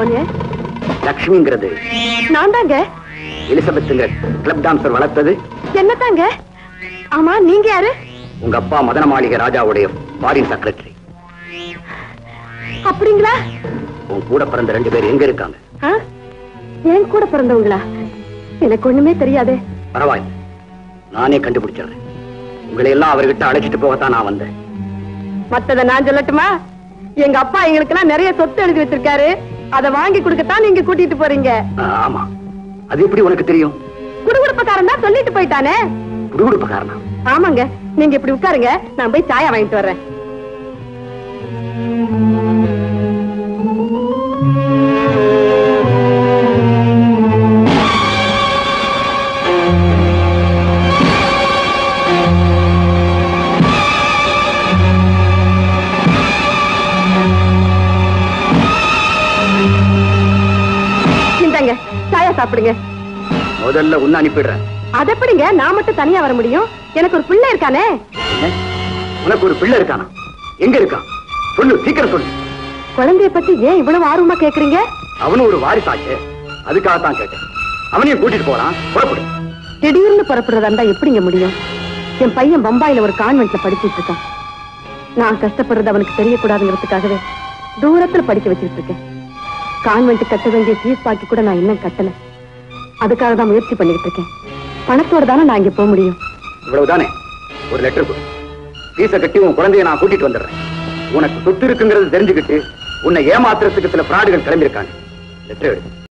அவனு லக்ஷ்மிங்கிறது நான் தாங்க எலிசபெத்துங்கிற கிளப் டான்சர் வளர்த்தது என்னதாங்க ஆமா நீங்க யாரு உங்க அப்பா மதன மாளிகை ராஜாவுடைய ஃபாரின் செக்ரட்டரி அப்படிங்களா உன் கூட பிறந்த ரெண்டு பேர் எங்க இருக்காங்க ஆ? என் கூட பிறந்தவங்களா எனக்கு ஒண்ணுமே தெரியாதே பரவாயில்ல நானே கண்டுபிடிச்சிடுறேன் உங்களை எல்லாம் அவர்கிட்ட அழைச்சிட்டு போகத்தான் நான் வந்தேன் மத்தத நான் சொல்லட்டுமா எங்க அப்பா எங்களுக்கெல்லாம் நிறைய சொத்து எழுதி வச்சிருக்காரு அத வாங்கி கொடுக்கத்தான் நீங்க கூட்டிட்டு போறீங்க ஆ, ஆமா அது எப்படி உனக்கு தெரியும் குடுகுடுப்பக்காரன் தான் சொல்லிட்டு போயிட்டானே குடுகுடுப்ப காரணம் ஆமாங்க நீங்க இப்படி உட்காருங்க நான் போய் சாயா வாங்கிட்டு வர்றேன் இந்தாங்க சாயா சாப்பிடுங்க முதல்ல உன்ன அனுப்பிடுறேன் அது எப்படிங்க நான் மட்டும் தனியா வர முடியும் எனக்கு ஒரு பிள்ளை இருக்கானே என்ன? உனக்கு ஒரு பிள்ளை இருக்கானா எங்க இருக்கான் சொல்லு சீக்கிரம் சொல்லு குழந்தைய பத்தி ஏன் இவ்வளவு ஆர்வமா கேக்குறீங்க அவனும் ஒரு வாரிசாச்சு அதுக்காகத்தான் கேட்டேன் அவனையும் கூட்டிட்டு போறான் புறப்படு திடீர்னு புறப்படுறதா இருந்தா எப்படிங்க முடியும் என் பையன் பம்பாயில ஒரு கான்வென்ட்ல படிச்சிட்டு இருக்கான் நான் கஷ்டப்படுறது அவனுக்கு தெரியக்கூடாதுங்கிறதுக்காகவே தூரத்துல படிக்க வச்சிட்டு இருக்கேன் கான்வென்ட் கட்ட வேண்டிய ஃபீஸ் பாக்கி கூட நான் இன்னும் கட்டல அதுக்காக தான் முயற்சி பண்ணிட்டு இருக்கேன் பணத்தோட தானே நான் இங்க போக முடியும் இவ்வளவுதானே ஒரு லெட்டர் கொடு ஃபீஸ கட்டி உன் குழந்தைய நான் கூட்டிட்டு வந்துடுறேன் உனக்கு சொத்து இருக்குங்கிறது தெரிஞ்சுக்கிட்டு உன்னை ஏமாத்துறதுக்கு சில பிராடுகள் கிளம்பியிருக்காங்க லெட்டர் எடு